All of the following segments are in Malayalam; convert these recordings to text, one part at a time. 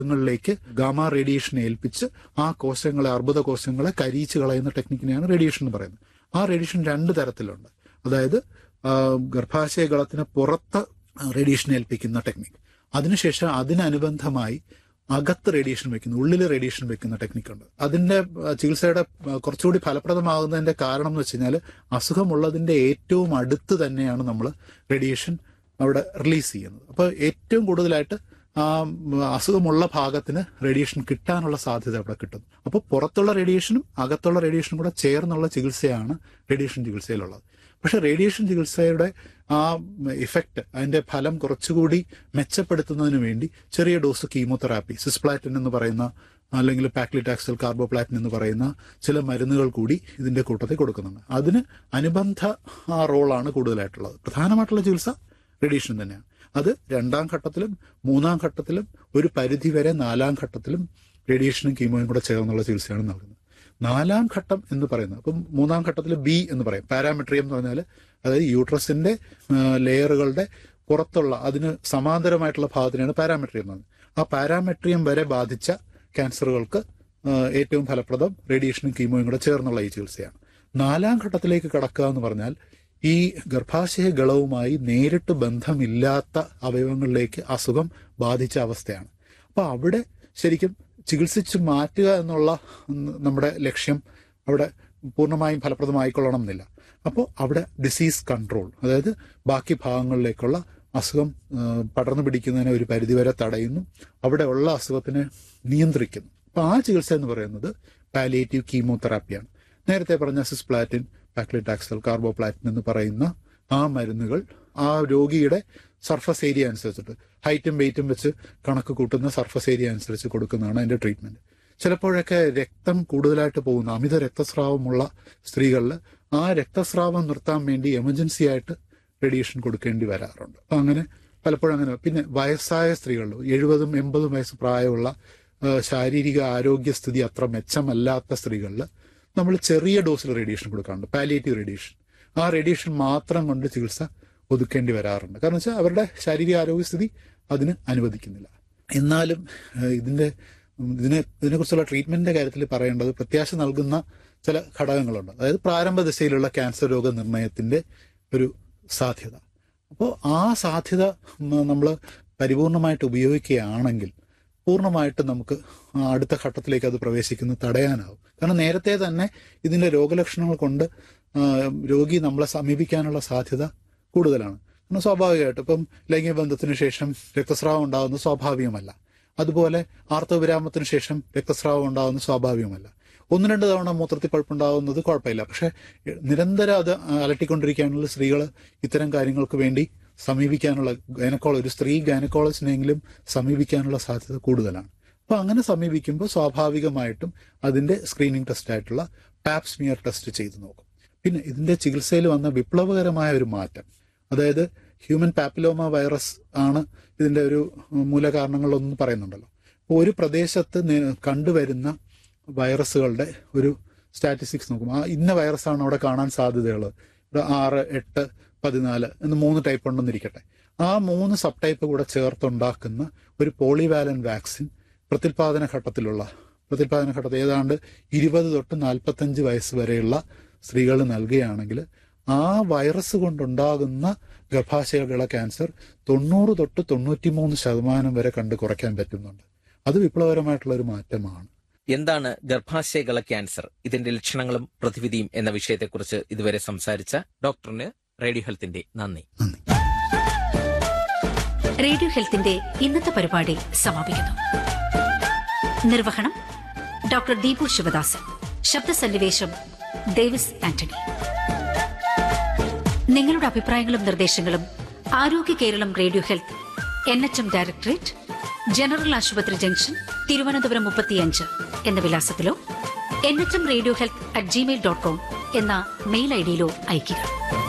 ങ്ങളിലേക്ക് ഗാമ റേഡിയേഷൻ ഏൽപ്പിച്ച് ആ കോശങ്ങളെ അർബുദ കോശങ്ങളെ കരിയിച്ച് കളയുന്ന ടെക്നിക്കിനെയാണ് റേഡിയേഷൻ എന്ന് പറയുന്നത് ആ റേഡിയേഷൻ രണ്ട് തരത്തിലുണ്ട് അതായത് ആ, ഗർഭാശയകളത്തിന് പുറത്ത് റേഡിയേഷൻ ഏൽപ്പിക്കുന്ന ടെക്നിക്ക് അതിനുശേഷം അതിനനുബന്ധമായി അകത്ത് റേഡിയേഷൻ വെക്കുന്ന ഉള്ളിൽ റേഡിയേഷൻ വെക്കുന്ന ടെക്നിക്കുണ്ട് അതിന്റെ ആ, ചികിത്സയുടെ ആ, കുറച്ചുകൂടി ഫലപ്രദമാകുന്നതിന്റെ കാരണം എന്ന് വെച്ച് കഴിഞ്ഞാൽ അസുഖമുള്ളതിന്റെ ഏറ്റവും അടുത്ത് തന്നെയാണ് നമ്മൾ റേഡിയേഷൻ അവിടെ റിലീസ് ചെയ്യുന്നത് അപ്പോൾ ഏറ്റവും കൂടുതലായിട്ട് ആ ഉം, അസുഖമുള്ള ഭാഗത്തിന് റേഡിയേഷൻ കിട്ടാനുള്ള സാധ്യത അവിടെ കിട്ടുന്നു അപ്പോൾ പുറത്തുള്ള റേഡിയേഷനും അകത്തുള്ള റേഡിയേഷനും കൂടെ ചേർന്നുള്ള ചികിത്സയാണ് റേഡിയേഷൻ ചികിത്സയിലുള്ളത് പക്ഷെ റേഡിയേഷൻ ചികിത്സയുടെ ആ ഇഫക്റ്റ് അതിന്റെ ഫലം കുറച്ചുകൂടി മെച്ചപ്പെടുത്തുന്നതിന് വേണ്ടി ചെറിയ ഡോസ് കീമോതെറാപ്പി സിസ്പ്ലാറ്റിൻ എന്ന് പറയുന്ന അല്ലെങ്കിൽ പാക്ലിറ്റാക്സൽ കാർബോപ്ലാറ്റിൻ എന്ന് പറയുന്ന ചില മരുന്നുകൾ കൂടി ഇതിന്റെ കൂട്ടത്തിൽ കൊടുക്കുന്നുണ്ട് അതിന് അനുബന്ധ ആ റോളാണ് കൂടുതലായിട്ടുള്ളത് പ്രധാനമായിട്ടുള്ള ചികിത്സ റേഡിയേഷൻ തന്നെയാണ് അത് രണ്ടാം ഘട്ടത്തിലും മൂന്നാം ഘട്ടത്തിലും ഒരു പരിധിവരെ നാലാം ഘട്ടത്തിലും റേഡിയേഷനും കീമോയും കൂടെ ചേർന്നുള്ള ചികിത്സയാണ് നൽകുന്നത് നാലാം ഘട്ടം എന്ന് പറയുന്നത് അപ്പം മൂന്നാം ഘട്ടത്തിൽ ബി എന്ന് പറയും പാരാമെട്രിയം എന്ന് പറഞ്ഞാൽ അതായത് യൂട്രസിന്റെ ലെയറുകളുടെ പുറത്തുള്ള അതിന് സമാന്തരമായിട്ടുള്ള ഭാഗത്തിനാണ് പാരാമെട്രിയം എന്ന് പറയുന്നത് ആ പാരാമെട്രിയം വരെ ബാധിച്ച ക്യാൻസറുകൾക്ക് ആ, ഏറ്റവും ഫലപ്രദം റേഡിയേഷനും കീമോയും കൂടെ ചേർന്നുള്ള ഈ ചികിത്സയാണ് നാലാം ഘട്ടത്തിലേക്ക് കടക്കുക എന്ന് പറഞ്ഞാൽ ഈ ഗർഭാശയ ഗളവുമായി നേരിട്ട് ബന്ധമില്ലാത്ത അവയവങ്ങളിലേക്ക് അസുഖം ബാധിച്ച അവസ്ഥയാണ് അപ്പൊ അവിടെ ശരിക്കും ചികിത്സിച്ച് മാറ്റുക എന്നുള്ള ഉം, നമ്മുടെ ലക്ഷ്യം അവിടെ പൂർണ്ണമായും ഫലപ്രദമായിക്കൊള്ളണം എന്നില്ല അപ്പോൾ അവിടെ ഡിസീസ് കൺട്രോൾ അതായത് ബാക്കി ഭാഗങ്ങളിലേക്കുള്ള അസുഖം ആ, പടർന്നു പിടിക്കുന്നതിനെ ഒരു പരിധിവരെ തടയുന്നു അവിടെ ഉള്ള അസുഖത്തിനെ നിയന്ത്രിക്കുന്നു അപ്പൊ ആ ചികിത്സ എന്ന് പറയുന്നത് പാലിയേറ്റീവ് കീമോതെറാപ്പിയാണ് നേരത്തെ പറഞ്ഞ സിസ്പ്ലാറ്റിൻ പാക്ലിറ്റാക്സൽ കാർബോപ്ലാറ്റിൻ എന്ന് പറയുന്ന ആ മരുന്നുകൾ ആ രോഗിയുടെ സർഫസ് ഏരിയ അനുസരിച്ചിട്ട് ഹൈറ്റും വെയിറ്റും വെച്ച് കണക്ക് കൂട്ടുന്ന സർഫസ് ഏരിയ അനുസരിച്ച് കൊടുക്കുന്നതാണ് അതിന്റെ ട്രീറ്റ്മെന്റ് ചിലപ്പോഴൊക്കെ രക്തം കൂടുതലായിട്ട് പോകുന്ന അമിത രക്തസ്രാവമുള്ള സ്ത്രീകളിൽ ആ രക്തസ്രാവം നിർത്താൻ വേണ്ടി എമർജൻസി ആയിട്ട് റേഡിയേഷൻ കൊടുക്കേണ്ടി വരാറുണ്ട് അപ്പൊ അങ്ങനെ പലപ്പോഴും അങ്ങനെ പിന്നെ വയസ്സായ സ്ത്രീകളിൽ എഴുപതും എൺപതും വയസ്സ് പ്രായമുള്ള ആ, ശാരീരിക ആരോഗ്യസ്ഥിതി അത്ര മെച്ചമല്ലാത്ത സ്ത്രീകളിൽ നമ്മൾ ചെറിയ ഡോസിൽ റേഡിയേഷൻ കൊടുക്കാറുണ്ട് പാലിയേറ്റീവ് റേഡിയേഷൻ ആ റേഡിയേഷൻ മാത്രം കൊണ്ട് ചികിത്സ ഒതുക്കേണ്ടി വരാറുണ്ട് കാരണം വെച്ചാൽ അവരുടെ ശാരീരിക ആരോഗ്യസ്ഥിതി അതിന് അനുവദിക്കുന്നില്ല എന്നാലും ഏഹ്, ഇതിന്റെ ഉം, ഇതിനെ ഇതിനെക്കുറിച്ചുള്ള ട്രീറ്റ്മെന്റിന്റെ കാര്യത്തിൽ പറയേണ്ടത് പ്രത്യാശ നൽകുന്ന ചില ഘടകങ്ങളുണ്ട് അതായത് പ്രാരംഭ ദശയിലുള്ള ക്യാൻസർ രോഗ നിർണയത്തിന്റെ ഒരു സാധ്യത അപ്പോൾ ആ സാധ്യത നമ്മൾ പരിപൂർണമായിട്ട് ഉപയോഗിക്കുകയാണെങ്കിൽ പൂർണ്ണമായിട്ട് നമുക്ക് ആ അടുത്ത ഘട്ടത്തിലേക്ക് അത് പ്രവേശിക്കുന്നത് തടയാനാവും കാരണം നേരത്തെ തന്നെ ഇതിന്റെ രോഗലക്ഷണങ്ങൾ കൊണ്ട് ആ, രോഗി നമ്മളെ സമീപിക്കാനുള്ള സാധ്യത കൂടുതലാണ് കാരണം സ്വാഭാവികമായിട്ട് ഇപ്പം ലൈംഗിക ബന്ധത്തിന് ശേഷം രക്തസ്രാവം ഉണ്ടാകുന്നത് സ്വാഭാവികമല്ല അതുപോലെ ആർത്തവവിരാമത്തിന് ശേഷം രക്തസ്രാവം ഉണ്ടാകുന്നത് സ്വാഭാവികമല്ല ഒന്ന് രണ്ട് തവണ മൂത്രത്തിൽ പഴുപ്പുണ്ടാകുന്നത് കുഴപ്പമില്ല പക്ഷെ നിരന്തരം അത് അലട്ടിക്കൊണ്ടിരിക്കുകയാണെങ്കിൽ സ്ത്രീകൾ ഇത്തരം കാര്യങ്ങൾക്ക് വേണ്ടി സമീപിക്കാനുള്ള ഗൈനക്കോള ഒരു സ്ത്രീ ഗൈനക്കോളജിനെങ്കിലും സമീപിക്കാനുള്ള സാധ്യത കൂടുതലാണ് അപ്പൊ അങ്ങനെ സമീപിക്കുമ്പോൾ സ്വാഭാവികമായിട്ടും അതിന്റെ സ്ക്രീനിങ് ടെസ്റ്റ് ആയിട്ടുള്ള പാപ്സ്മിയർ ടെസ്റ്റ് ചെയ്തു നോക്കും പിന്നെ ഇതിന്റെ ചികിത്സയിൽ വന്ന വിപ്ലവകരമായ ഒരു മാറ്റം അതായത് ഹ്യൂമൻ പാപ്പിലോമ വൈറസ് ആണ് ഇതിന്റെ ഒരു മൂലകാരണങ്ങളൊന്നും പറയുന്നുണ്ടല്ലോ അപ്പോൾ ഒരു പ്രദേശത്ത് നെ- കണ്ടുവരുന്ന വൈറസുകളുടെ ഒരു സ്റ്റാറ്റിസ്റ്റിക്സ് നോക്കും ആ ഇന്ന വൈറസാണ് അവിടെ കാണാൻ സാധ്യതയുള്ളത് ഇവിടെ ആറ് എട്ട് പതിനാല് എന്ന് മൂന്ന് ടൈപ്പ് ഉണ്ടെന്നിരിക്കട്ടെ ആ മൂന്ന് സബ് ടൈപ്പ് കൂടെ ചേർത്തുണ്ടാക്കുന്ന ഒരു പോളിവാലൻ വാക്സിൻ പ്രത്യുൽപാദന ഘട്ടത്തിലുള്ള പ്രത്യുൽപാദന ഘട്ടത്തിൽ ഏതാണ്ട് ഇരുപത് തൊട്ട് നാൽപ്പത്തഞ്ച് വയസ്സ് വരെയുള്ള സ്ത്രീകൾ നൽകുകയാണെങ്കിൽ ആ വൈറസ് കൊണ്ടുണ്ടാകുന്ന ഗർഭാശയകള ക്യാൻസർ തൊണ്ണൂറ് തൊട്ട് തൊണ്ണൂറ്റിമൂന്ന് ശതമാനം വരെ കണ്ട് കുറയ്ക്കാൻ പറ്റുന്നുണ്ട് അത് വിപ്ലവകരമായിട്ടുള്ള ഒരു മാറ്റമാണ് എന്താണ് ഗർഭാശയകള ക്യാൻസർ ഇതിന്റെ ലക്ഷണങ്ങളും പ്രതിവിധിയും എന്ന വിഷയത്തെക്കുറിച്ച് ഇതുവരെ സംസാരിച്ച ഡോക്ടറിന് റേഡിയോ ഹെൽത്തിന്റെ നന്ദി നന്ദി റേഡിയോ ഹെൽത്തിന്റെ ഇന്നത്തെ പരിപാടി സമാപിക്കുന്നു നിർവഹണം ഡോക്ടർ ദീപു ശിവദാസൻ ശബ്ദസന്നിവേശം ഡേവിസ് ആന്റണി നിങ്ങളുടെ അഭിപ്രായങ്ങളും നിർദ്ദേശങ്ങളും Arogya Keralam radio health N H M directorate general ആശുപത്രി ജംഗ്ഷൻ തിരുവനന്തപുരം മുപ്പത്തിയഞ്ച് എന്ന വിലാസത്തിലോ N H M radio health at Gmail dot com എന്ന മെയിൽ ഐ ഡിയിലോ അയയ്ക്കുക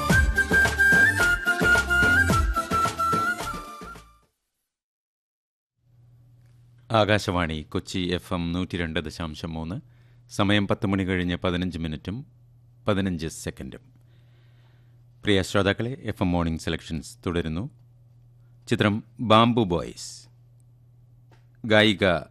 ആകാശവാണി കൊച്ചി എഫ് എം നൂറ്റി രണ്ട് ദശാംശം മൂന്ന് സമയം പത്ത് മണി കഴിഞ്ഞ് പതിനഞ്ച് മിനിറ്റും പതിനഞ്ച് സെക്കൻഡും പ്രിയ ശ്രോതാക്കളെ എഫ് എം മോർണിംഗ് സെലക്ഷൻസ് തുടരുന്നു ചിത്രം ബാംബു ബോയ്സ് ഗായിക